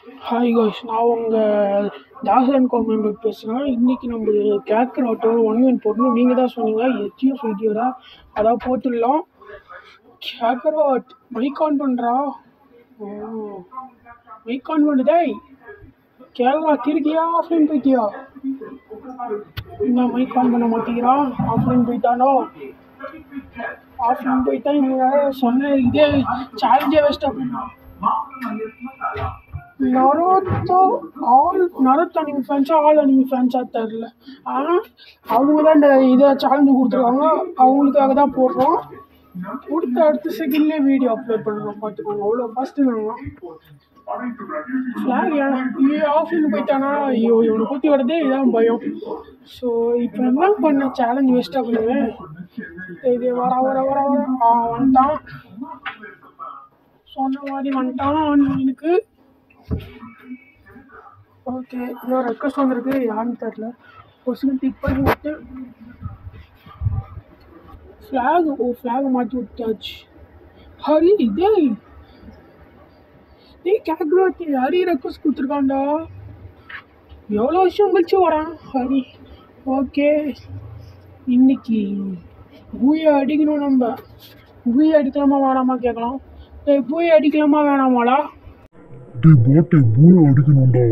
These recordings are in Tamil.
ஹாய் காய்ஸ் நான் உங்கள் தாசன் கோ மெம்பர் பேசுகிறேன் இன்றைக்கி நம்ம கேட்குற ஆட்டோ ஒன் ஒன் போடணும் நீங்கள் தான் சொன்னீங்க எத்தியும் சொல்லிட்டீரா அதான் போட்டுடலாம் கேட்குறாட் மைக் ஆன் பண்ணுறா ஓ மைக் ஆன் பண்ணுதே கேட்குறா திருக்கியா ஆஃப்லைன் போயிட்டியா என்ன மைக் ஆன் பண்ண மாட்டேங்கிறா ஆஃப்லைன் போயிட்டானோ ஆஃப்லைன் போயிட்டா இவங்க சொன்ன இதே சேலஞ்சே வேஸ்ட்டாக பண்ணா நரோட்டோ ஆல் நரோட்டோ அனிமி ஃபேன்ஸா ஆல் அனிமி ஃபேன்ஸா தெரில ஆனால் அவங்க தான் இந்த இதை சேலஞ்சு கொடுத்துருக்காங்க அவங்களுக்காக தான் போடுறோம் கொடுத்த அடுத்த செகண்ட்லேயே வீடியோ அப்லோட் பண்ணுறோம் பார்த்துக்கோங்க அவ்வளோ ஃபஸ்ட்டு நாங்கள் ஃப்ளாக் ஐயோ ஆஃப்லைன் போயிட்டானா ஐயோ இவனை குத்தி வரதே இதான் பயம் ஸோ இப்போ என்ன பண்ண சேலஞ்ச் வேஸ்ட்டாக பண்ணுவேன் இது வர வர வர வர ஆ வந்துட்டான் சொன்ன மாதிரி வந்துட்டான் எனக்கு ஓகே ஏதோ ரெக்வஸ்ட் வந்திருக்கு யாருன்னு தெரில கொஸ்டின் டிக் பண்ணி விட்டு ஃப்ளாக் ஓ ஃப்ளாக் மாற்றி விட்டாச்சு ஹரி டேய் டேய் கேட்குறாட்டி ஹரி ரெக்வஸ்ட் கொடுத்துருக்கான்டா எவ்வளோ வருஷம் கழிச்சு வரான் ஹரி ஓகே இன்னைக்கு பூயை அடிக்கணும் நம்ம பூயை அடிக்கலாமா வேணாமா கேட்கலாம் டேய் பூயை அடிக்கலாமா வேணாமாடா டேய் பாட்டே பூனை அடிக்கணும்டா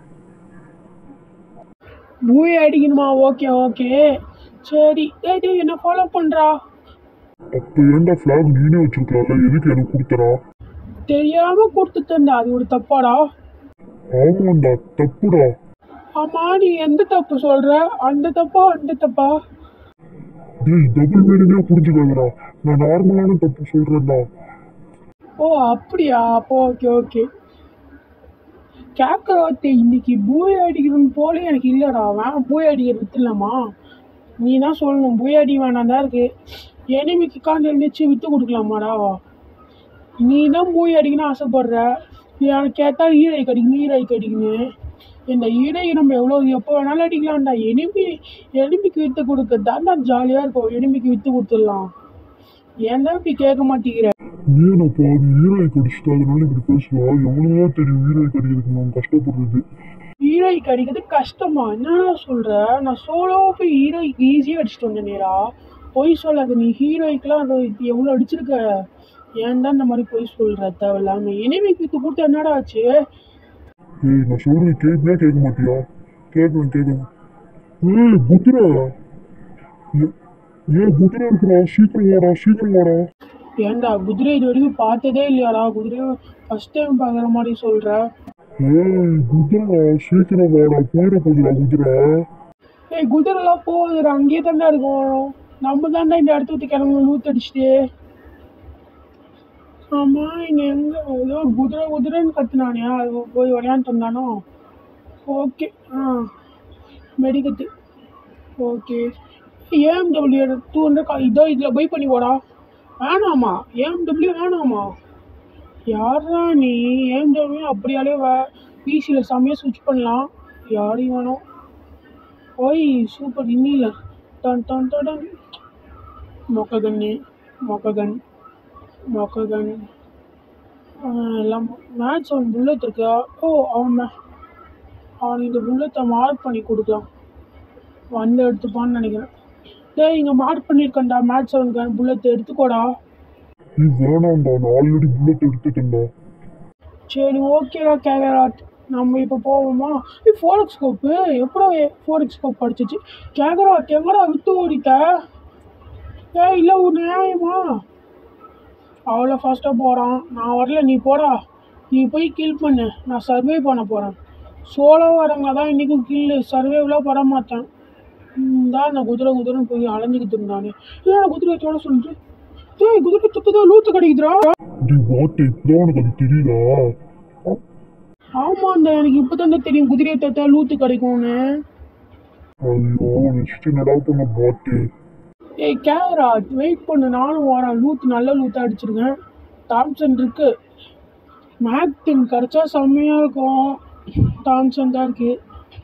பூயை அடிக்கணுமா ஓகே ஓகே சரி டேய் டேய் என்ன ஃபாலோ பண்ணுறா அப்போ ஏன்டா ஃப்ளாக் நீனே வச்சிருக்கலாம்ல எதுக்கு எனக்கு கொடுத்தடா தெரியாமல் கொடுத்துட்டேன்டா அது ஒரு தப்பாடா ஆமாண்டா தப்புடா ஆமா நீ எந்த தப்பு சொல்ற அந்த தப்பா அந்த தப்பா டேய் டபுள் மீனிங்கே புரிஞ்சுக்காதடா நான் நார்மலான தப்பு சொல்கிறேன்டா ஓ அப்படியா அப்போ ஓகே ஓகே கேட்குறாத்தே இன்னைக்கு பூய் அடிக்கணும் போல எனக்கு இல்லைடா வேணாம் பூய் அடிக்கிறது வித்துலாமா நீ தான் சொல்லணும் பூய் அடி வேணாம் தான் இருக்கு எனிமிக்கு காண்டு எழுந்திரிச்சு விற்று கொடுக்கலாமாடா நீ தான் பூய் அடிக்கணும்னு ஆசைப்படுற நீ எனக்கு கேட்டால் ஈரை கடிக்கணும் ஈரை கடிக்கணும் இந்த ஈரை நம்ம எவ்வளோ எப்போ வேணாலும் அடிக்கலாம்டா எனிமி எனிமிக்கு விற்று கொடுக்க தான் ஜாலியாக இருக்கும் எனிமிக்கு விற்று கொடுத்துடலாம் ஏன் தான் இப்படி கேட்க மாட்டேங்கிற நீ என்னப்பா நீ ஈராய் கடிச்சிட்டு அதனால இப்படி பேசுவா எவ்வளோதான் தெரியும் ஈராய் கடிக்கிறதுக்கு நான் கஷ்டப்படுறது ஹீரோய் அடிக்கிறது கஷ்டமா என்னடா சொல்ற நான் சோலோ போய் ஹீரோய்க்கு ஈஸியாக அடிச்சுட்டு வந்தேன் நேரா பொய் சொல்லாத நீ ஹீரோய்க்கெலாம் எவ்வளோ அடிச்சிருக்க ஏன் தான் இந்த மாதிரி பொய் சொல்ற தேவையில்லாம எனிமிக்கு இது கொடுத்து என்னடா ஆச்சு ஏய் நான் சொல்றது கேட்கவே கேட்க மாட்டியா கேட்குவேன் கேட்குவேன் ஏய் குதிரை ஏ- ஏய் குதிரை இருக்குடா சீக்கிரம் வாடா சீக்கிரம் வாடா ஏன்டா குதிரை இது வரைக்கும் பார்த்ததே இல்லையாடா குதிரை ஃபர்ஸ்ட் டைம் பார்க்குற மாதிரி சொல்ற ஏய் குதிரைடா சீக்கிரம் வாடா போயிட போகுதுடா குதிரை ஏய் குதிரைலாம் போகுதுடா அங்கேயே தாண்டா இருக்கும் நம்ம தாண்டா இந்த இடத்த விட்டு கிளம்பணும் லூத் அடிச்சுட்டு ஆமா இங்க எங்க ஏதோ ஒரு குதிரை குதிரைன்னு கத்துனானே அது போய் விளையாண்டு வந்தானோ ஓகே ஆ மெடிக்கத்து ஓகே ஏஎம்டபிள்யூ டூ ஹண்ட்ரட் இதோ இதில் போய் பண்ணி போடா வேணாமா ஏஎம்டபிள்யூ வேணாமா யாரா நீ ஏஎம்டபிள்யூ அப்படியாலே வே பிசியில் செம்மையாக ஸ்விட்ச் பண்ணலாம் யாரையும் வேணும் ஓய் சூப்பர் இன்னில டன் டன் டன் மொக்க கன்னு மொக்க கன் மொக்க கன் எல்லாம் மேட்ச் அவன் புல்லட் இருக்கா ஓ அவன் மே- அவன் இந்த புல்லத்தை மார்க் பண்ணி கொடுக்கலாம் வந்து எடுத்துப்பான்னு நினைக்கிறேன் டேய் இங்கே மார்க் பண்ணியிருக்கேன்டா மேட்ச் அவன் கன் புல்லத்தை எடுத்துக்கோடா நீ வேணாம்டா நான் ஆல்ரெடி புல்லட் எடுத்துட்டேன்டா சரி ஓகேடா கேகராட் நம்ம இப்போ போவோமா ஃபோர் ஸ்கோப்பு எப்படா ஃபோர் ஸ்கோப் படிச்சிச்சு கேகராட் எங்கடா விட்டு ஓடிட்ட ஏ இல்லை ஒரு நியாயமா அவ்வளோ ஃபாஸ்ட்டாக போகிறான் நான் வரல நீ போடா நீ போய் கில் பண்ணு நான் சர்வே பண்ண போகிறேன் சோலோ வரவங்க தான் இன்றைக்கும் கில்லு சர்வேவெலாம் பண்ண மாட்டேன் தான் அந்த குதிரை குதிரைன்னு போய் அலைஞ்சிக்கிட்டு இருந்தானே ஏன் குதிரை தோட சொல்லிட்டு ஏய் குதிரை துத்துதான் லூத்து கிடைக்குதுடா டேய் பாட்டு இப்போதான் உனக்கு அது தெரியுதா ஆமாண்டா எனக்கு இப்போ தான் தெரியும் குதிரையை தத்தா லூத்து கிடைக்கும்னு ஐயோ நெக்ஸ்ட் என்னடா பண்ண பாட்டு ஏய் கேரட் வெயிட் பண்ணு நானும் வரேன் லூத் நல்ல லூத்தாக அடிச்சிருக்கேன் தாம்சன் இருக்கு மேக்டின் கிடச்சா செம்மையாக இருக்கும் தாம்சன் தான் இருக்கு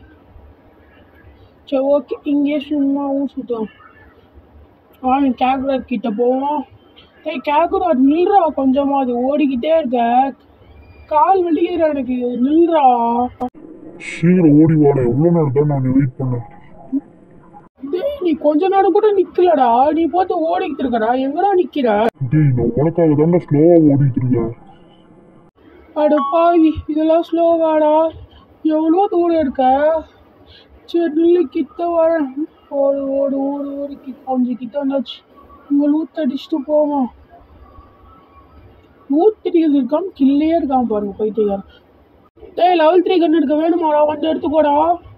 சரி ஓகே இங்கேயே சும்மாவும் சுத்தம் ஆ கேக்குராட் கிட்ட போவோம் ஏய் கேக்குராட் நில்றா கொஞ்சமாக அது ஓடிக்கிட்டே இருக்க கால் வலிக்கிற எனக்கு நில்றா சீக்கிரம் ஓடி வாடா எவ்வளோ நேரம் தான் நான் வெயிட் பண்ணேன் டேய் நீ கொஞ்ச நேரம் கூட நிக்கலடா நீ போட்டு ஓடிக்கிட்டு இருக்கடா எங்கடா நிக்கிற டேய் நான் உனக்காக தாங்க ஸ்லோவாக ஓடிட்டு இருக்கேன் அட பாவி இதெல்லாம் ஸ்லோவாடா எவ்வளோ தூரம் இருக்க சரி நில்லு கிட்ட வர ஓடு ஓடு ஓடு ஓடு கி கொஞ்சம் கிட்ட வந்தாச்சு இங்கே லூத் அடிச்சுட்டு போவோம் லூத் அடிக்கிறது இருக்கான் கில்லையே இருக்கான் பாருங்க போயிட்டு டேய் லெவல் த்ரீ கன் எடுக்க வேணுமாடா வந்து எடுத்துக்கோடா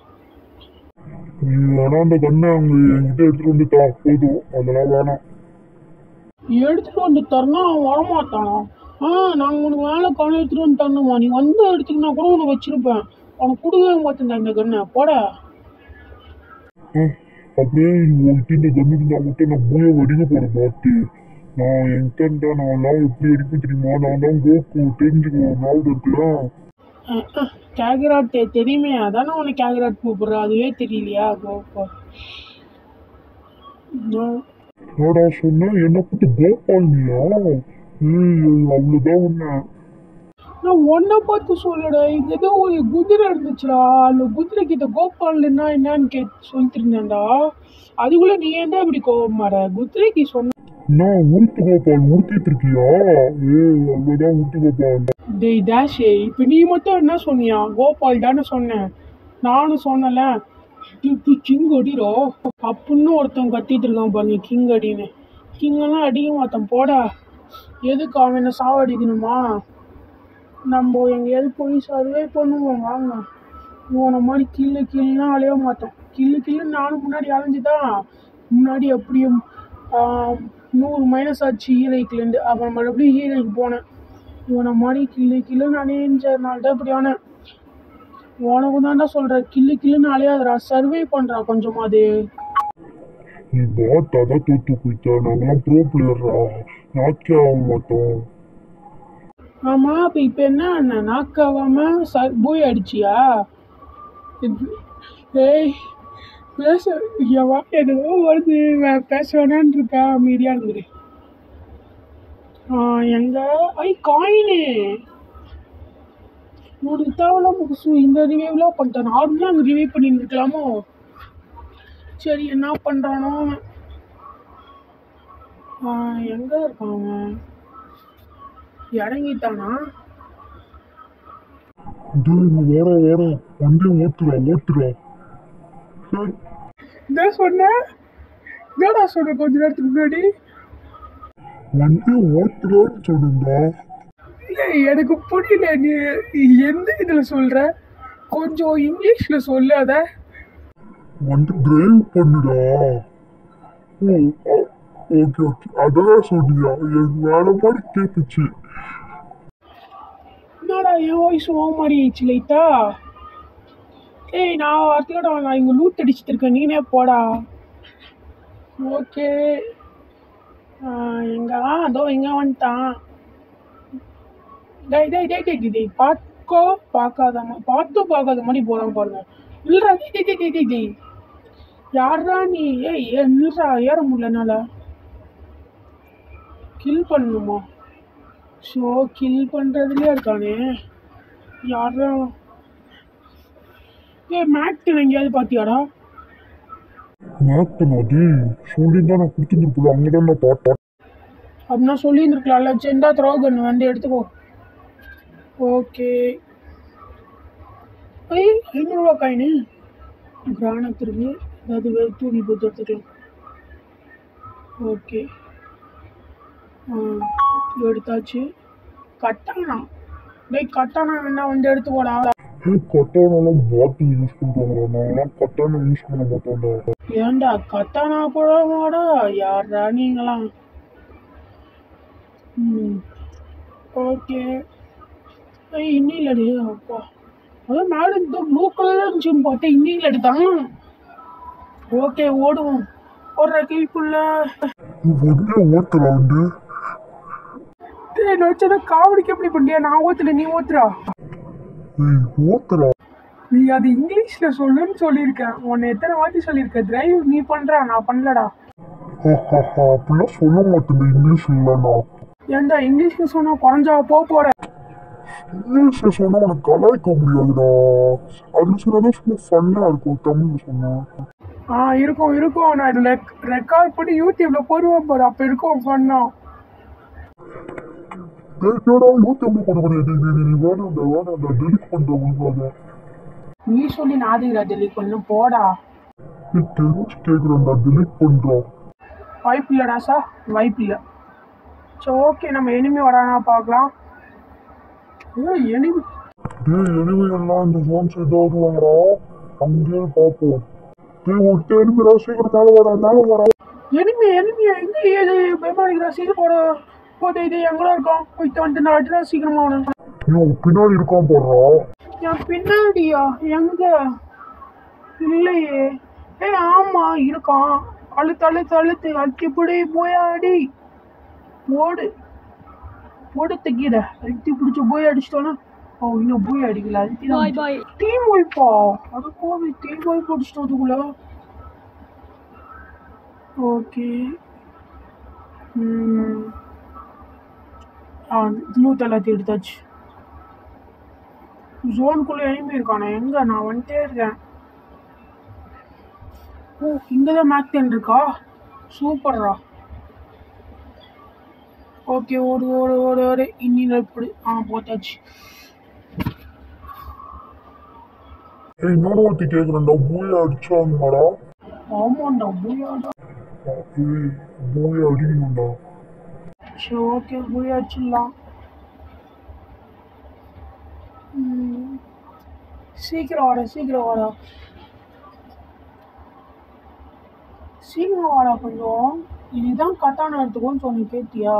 நீ வேணா அந்த கண்ணை அங்கே என்கிட்ட எடுத்துட்டு வந்து தா போதும் அதெல்லாம் வேணாம் எடுத்துட்டு வந்து தரணும் அவன் வரமாட்டானா ஆ நாங்கள் உனக்கு வேலை காண எடுத்துட்டு வந்து தரணுமா நீ வந்து எடுத்துக்கினா கூட உனக்கு வச்சிருப்பேன் உனக்கு கொடுக்கவே மாட்டேன் இந்த கண்ணை போட ஆ, அப்படியே உங்ககிட்ட இந்த கண்ணு இருந்தா மட்டும் நான் மூய வெடிக்க போற மாட்டு நான் என்கிட்ட நான் எல்லாம் எப்படி அடிப்பேன் தெரியுமா நான் தான் கோக்கு தெரிஞ்சுக்கோ ஞாபகம் இருக்குல்ல கேகராட் தெரியுமே அதானே உனக்கு கேகராட் கூப்பிடுற அதுவே தெரியலையா கோப்பா என்னடா சொன்ன என்ன பத்தி கோபால்னியா ஏய் அவ்வளவுதான் உன்ன நான் உன்னை பார்த்து சொல்லடா இங்க ஏதோ ஒரு குதிரை இருந்துச்சுடா அந்த குதிரை கிட்ட கோபால்னா என்னன்னு கேட்டு சொல்லிட்டு இருந்தேன்டா அதுக்குள்ள நீ ஏன்டா இப்படி கோபம் மாற குதிரைக்கு சொன்ன நான் உருத்து கோபால் உருத்திட்டு இருக்கியா ஏய் அவ்வளவுதான் உருத்து கோபால் டேய் டேஷே இப்போ நீ மட்டும் என்ன சொன்னியா கோபால் தானே சொன்னேன் நானும் சொன்னல இப்போ கிங் அடிரோ அப்படின்னு ஒருத்தன் கத்திட்டு இருக்கான் பாருங்க கிங் அடின்னு கிங்கெல்லாம் அடிக்க மாட்டான் போடா எதுக்கு அவன் என்ன சாவடிக்கணுமா நம்ம எங்கேயாவது போய் சர்வே பண்ணுவோம் வாங்க இவனை மாதிரி கில்லு கில்லுலாம் அலைய மாட்டோம் கில்லு கில்லு நானும் முன்னாடி அலைஞ்சுதான் முன்னாடி எப்படியும் ஆஹ், நூறு மைனஸ் ஆச்சு ஹீரோய்க்குலேருந்து அப்புறம் மறுபடியும் ஹீரோய்க்கு போனேன் இவனை மாதிரி கில்லு கில்லுன்னு அலைஞ்சதுனால தான் இப்படி ஆனேன் உனக்கு தான்டா சொல்கிறேன் கில்லு கில்லுன்னு அலையாதடா சர்வே பண்ணுறா கொஞ்சமாது நீ பாட்டா தான் தோத்து போயிட்ட நாங்களாம் ப்ரோ பிளேயர்ரா நாக்கே ஆக மாட்டோம் ஆமாம் அப்போ இப்போ என்ன அண்ணன் நாக்காவாமல் ச போய் அடிச்சியா இது- ஏய் பேச என் வாய் எதுவோ வருது வே- பேச வேணான்னு இருக்கா மீடியா இருக்குது ஆ எங்க ஐ காயினு உனக்கு தேவையில்லாம் புதுசு இந்த ரிவ்யூலாம் பண்ணிட்டேன் நார்மலாக அங்கே ரிவ்யூ பண்ணிட்டு இருக்கலாமோ சரி என்ன பண்ணுறானோ அவன்? ஆ, எங்க இருக்கான் அவன் இறங்கிட்டானா டேய் இங்க வாடா வாடா வண்டி ஓட்டுறா ஓட்டுறா டேய், என்ன சொன்ன என்னடா சொன்ன கொஞ்ச நேரத்துக்கு முன்னாடி வண்டி ஓட்டுறான்னு சொல்லுண்டா இல்லை எனக்கு புரியல நீ எந்த இதில் சொல்கிற கொஞ்சம் இங்கிலீஷில் சொல்லாத வண்டி டிரைவ் பண்ணுடா ஓ ஓகே ஓகே அதெல்லாம் சொன்னியா என் வேலை மாதிரி கேட்டுச்சு என்னடா என் வாய்ஸ் ஓ மாதிரி ஆயிடுச்சு லைட்டா ஏய் நான் வார்த்தையோட நான் இங்கே லூட் அடிச்சுட்டு இருக்கேன் நீனே போடா ஓகே எங்க அதோ எங்கே வந்துட்டான் டேய் டேய் டேய் டேய் டேய் பார்க்கோ பார்க்காத மா- பார்த்தும் பார்க்காத மாதிரி போகிறான் பாருங்க இல்லைடா டேய் டேய் டேய் டேய் டேய் டேய் யாரா நீ ஏய் ஏ நில்றா ஏற முடியல என்னால கில் பண்ணணுமா ஷோ கில் பண்ணுறதுலேயே இருக்கானே யாரா ஏ மேக்டன் எங்கேயாவது பார்த்தியாடா மேத்தனா டேய் சொல்லியிருந்தா நான் கொடுத்துருப்பல அங்கே தான் நான் பார்த்தேன் அப்படின்னா சொல்லியிருந்துருக்கலாம்ல செந்தா த்ரோகன் வந்து எடுத்துக்கோ ஓகே ஐய் ஐநூறுரூவா காயினு கிரானத்திற்கு ஏதாவது வே- தூக்கி போட்டு எடுத்துக்கலாம் ஓகே ஆ எடுத்தாச்சு கட்டானா டேய் கட்டானா வேணா வந்து எடுத்துக்கோடா ஏ கட்டானாலாம் பாட்டில் யூஸ் பண்ணுறாங்களா நான்லாம் கட்டானா யூஸ் பண்ண மாட்டோம்டா ஏன்டா கட்டானா கூட மாடா யாரா நீங்களாம் ம் ஓகே ஏய் இன்னிலடி அப்பா அதான் மேடம் இந்த ப்ளூ கலரில் இருந்துச்சுன்னு பார்த்தேன் இன்னில் எடுத்தான் ஓகே ஓடுவோம் ஓடுற கைப்புள்ள நீ வண்டியை ஓட்டுறா வந்து டேய் நான் வச்சதை காமெடிக்கு எப்படி பண்ணியா நான் ஓத்துல நீ ஓத்துறா ஏய் ஓட்டுறா நீ அது இங்கிலீஷில் சொல்லுன்னு சொல்லியிருக்கேன் உன்னை எத்தனை வாட்டி சொல்லியிருக்க டிரைவ் நீ பண்ணுறா நான் பண்ணலடா ஹாஹாஹா அப்படிலாம் சொல்ல மாட்டேன் இங்கிலீஷ் இல்லைண்ணா ஏன்டா இங்கிலீஷ்ல சொன்னா குறைஞ்சா போக போற இங்கிலீஷ்ல சொன்னா உனக்கு கலாய்க்க முடியாதுடா அதுல சொன்னாதான் சும்மா ஃபன்னா இருக்கும் தமிழ்ல சொன்னா ஆ இருக்கும் இருக்கும் நான் இதில் ரெக்கார்ட் பண்ணி யூடியூப்ல போடுவேன் பாரு அப்போ இருக்கும் ஃபன்னா டேய் கேடா யூடியூப்ல போட முடியாது நீ நீ வேணாம்டா வேணாம்டா டெலிட் பண்ற ஒழுங்காக நீ சொல்லி நாதிரா டெலிட் பண்ணும் போடா நீ தெரிஞ்சு கேக்குறேன்டா டெலிட் பண்றோம் வாய்ப்பு இல்லைடா சார் வாய்ப்பு இல்லை சரி ஓகே நம்ம எனிமி வரானா பார்க்கலாம் ஓ எனிமி டேய் எனிமே எல்லாம் இந்த ஜோன் சைடு வருவாங்கடா அங்கேயே பார்ப்போம் டேய் ஒருத்த எனிமிடா சீக்கிரம் மேலே வரா மேலே வரா எனிமி எனிமி எங்க ஏது பயமாளிக்கிறா சீக்கிரம் போட போதே இது எங்கடா இருக்கோம் போயிட்டு வந்துட்டு நான் அடிடா சீக்கிரமா அவனு இவன் பின்னாடி இருக்கான் போடுறா என் பின்னாடியா எங்க இல்லையே ஏய் ஆமா இருக்கான் அழுத்து அழுத்து அழுத்து அழுத்திப்படி போயாடி ஓடு ஓடு தக்கிட அழுத்தி பிடிச்சி போய் அடிச்சிட்டோன்னா ஓ இன்னும் போய் அடிக்கல Bye அழுத்தி bye. டீம் ஒய்ப்பா அது கோவி டீம் ஒய்ப் பிடிச்சிட்டோம் அதுக்குள்ள ஓகே ஆ நூற்றி எல்லாத்தையும் எடுத்தாச்சு ஜோனுக்குள்ளே எனிமி இருக்கானே எங்க நான் வந்துட்டே இருக்கேன் ஓ இங்கே தான் மேக்டென் இருக்கா சூப்பர்ரா ஓகே ஓடு ஓடு ஓடு ஓடு இன்னி நெருப்படு ஆ போட்டாச்சு ஏய் இன்னொரு வாட்டி கேட்குறேன்டா பூயை அடிச்சாங்கடா ஆமாண்டா பூயாடா ஏய் பூயை அடிக்கணும்டா சரி ஓகே பூயா அடிச்சிடலாம் ம். சீக்கிரம் வாடா சீக்கிரம் வாடா சீக்கிரம் வாடா கொஞ்சம் இதுதான் கத்தான எடுத்துக்கோன்னு சொன்னி கேட்டியா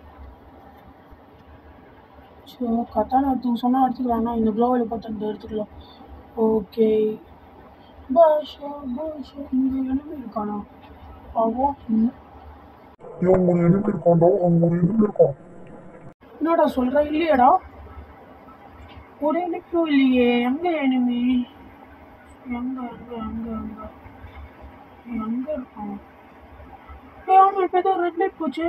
சரி கத்தான எடுத்துக்க சொன்னா எடுத்துக்கலாம்னா இந்த க்ளோவில் பார்த்து அந்த எடுத்துக்கலாம் ஓகே பாஷா பாஷா இங்கே enemy இருக்கானா ஆகும் ம். இவன் ஒரு எனிமி இருக்கான்டா அங்க ஒரு எனிமி இருக்கான் என்னடா சொல்ற இல்லையாடா ஒரு எனிமியும் இல்லையே எங்க எனிமி எங்க எங்க எங்க எங்க எங்க இருக்கான் ஏய், ஆமா இப்ப ஏதோ ரெட் லைட் போச்சு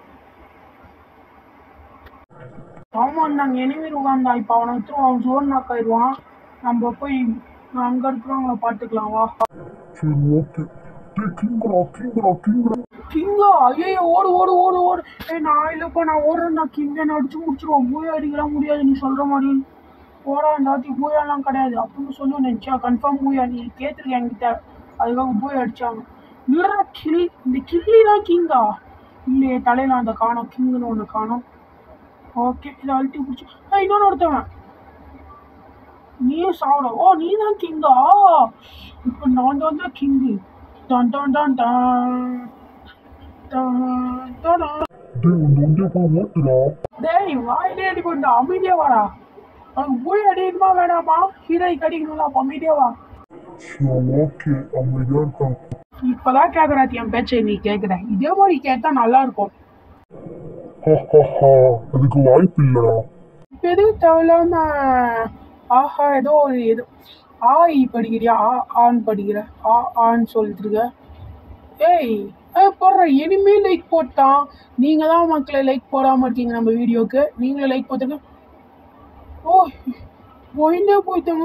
ஆமா நாங்க எனிமி உட்காந்தா இப்ப அவனை விட்டு அவன் ஜோன் நாக் ஆயிடுவான் நம்ம போய் அங்க இருக்கிறவங்கள பாத்துக்கலாம் வா சரி ஓகே டேய் கிங்குடா கிங்குடா கிங்குடா கிங்கா ஐயோ ஓடு ஓடு ஓடு ஓடு ஏய் நான் இல்லப்பா நான் ஓடுறேன் நான் கிங்க நான் அடிச்சு முடிச்சிருவோம் பூயா அடிக்கலாம் முடியாது நீ சொல்ற மாதிரி போடா இந்த வாட்டி பூயாலாம் கிடையாது அப்படின்னு சொல்லி நினச்சா கன்ஃபார்ம் பூயா நீ கேட்டிருக்க என்கிட்ட அதுக்காக பூயா அடிச்சாங்க இல்லடா கில் இந்த கிள்ளி தான் கிங்கா இல்லையே தலையில அந்த காணோம் கிங்குன்னு ஒன்று காணோம் ஓகே இதை அழுத்தி பிடிச்சி ஆ இன்னொன்று ஒருத்தவன் நீயும் சாப்பிட ஓ நீ தான் கிங்கா இப்போ நான் தான் தான் king don don don don don don don. டேய் அந்த வண்டியை போய் ஓட்டுடா டேய் வாயிலே அடி கொண்டு அமைதியா வாடா அவனுக்கு போய் அடிக்கணுமா வேணாமா ஹீரோய்க்கு அடிக்கணும்ல அப்போ அமைதியா வா சரி ஓகே அமைதியா இருக்கான் இப்பதான் கேக்குறாத்தி என் பேச்சை நீ கேக்குற இதே மாதிரி கேட்டா நல்லா இருக்கும் ஹஹஹா, அதுக்கு வாய்ப்பு இல்லடா இப்ப எதுவும் தேவையில்லாம ஆஹா ஏதோ ஒரு எது ஆஇ படிக்கிறியா ஆ ஆன் படிக்கிற ஆ ஆன்னு சொல்லிட்டு இருக்க ஏய் ஏய் போடுற இனிமே லைக் போட்டான் நீங்க தான் மக்களை லைக் போடாம இருக்கீங்க நம்ம வீடியோக்கு நீங்களும் லைக் போட்டுங்க ஓ போயிட்டே போயிட்டோங்க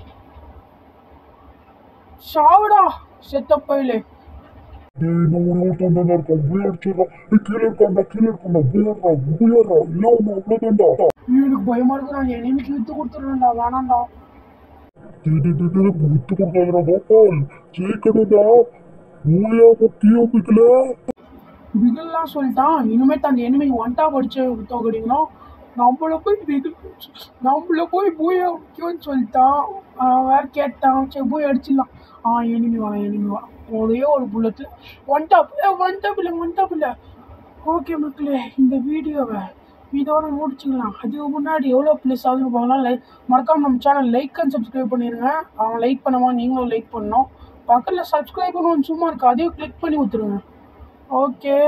சாவடா செத்த பயிலே டேய் இன்னும் ஒரு ஒருத்தன் தான்டா இருக்கான் பூயா அடிச்சிடறான் ஏய் கீழே இருக்கான்டா கீழே இருக்கான்டா பூயாடுறா பூயாடுறா இல்ல அவன் அவ்வளோதான்டா எனக்கு பயமா இருக்கு நான் எனிமிக்கு வித்து கொடுத்துருவேன்டா வேணாம்டா டேய் டேய் டேய் டேய் விட்டு கொடுக்காதடா கோபால் ஜெயிக்கணும்டா பூயா முக்கியம் வைக்கல பிகில்லாம் சொல்லிட்டான் இனிமேட்டு அந்த எனிமி ஒன்டா படிச்சு தோக்கடிக்கணும் நம்மள போய் பிகில் நம்மள போய் பூய முக்கியம்னு சொல்லிட்டான் அவன் வேற கேட்டான் சரி போய் அடிச்சிடலாம் ஆ எனிமி வா எனிமி வா ஒரே ஒரு புல்லத்தில் one top A one top இல்லை ஒன் டாப் இல்லை ஓகே மக்களே இந்த வீடியோவை இதோட முடிச்சுக்கலாம் அதுக்கு முன்னாடி எவ்வளோ ப்ளஸ் ஆகுதுன்னு பார்க்கலாம் லைக் மறக்காம நம்ம சேனல் லைக் அண்ட் சப்ஸ்கிரைப் பண்ணிடுங்க அவன் லைக் பண்ணவா நீங்களும் லைக் பண்ணணும் பக்கத்தில் சப்ஸ்கிரைப் பண்ணணும் சும்மா இருக்கு அதையும் கிளிக் பண்ணி விட்டுருங்க ஓகே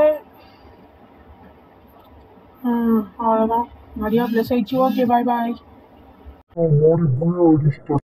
அவ்வளோதான் நிறையா ப்ளஸ் ஆயிடுச்சு ஓகே பாய் பாய் அவன் மாதிரி பூயா அடிச்சிட்டான்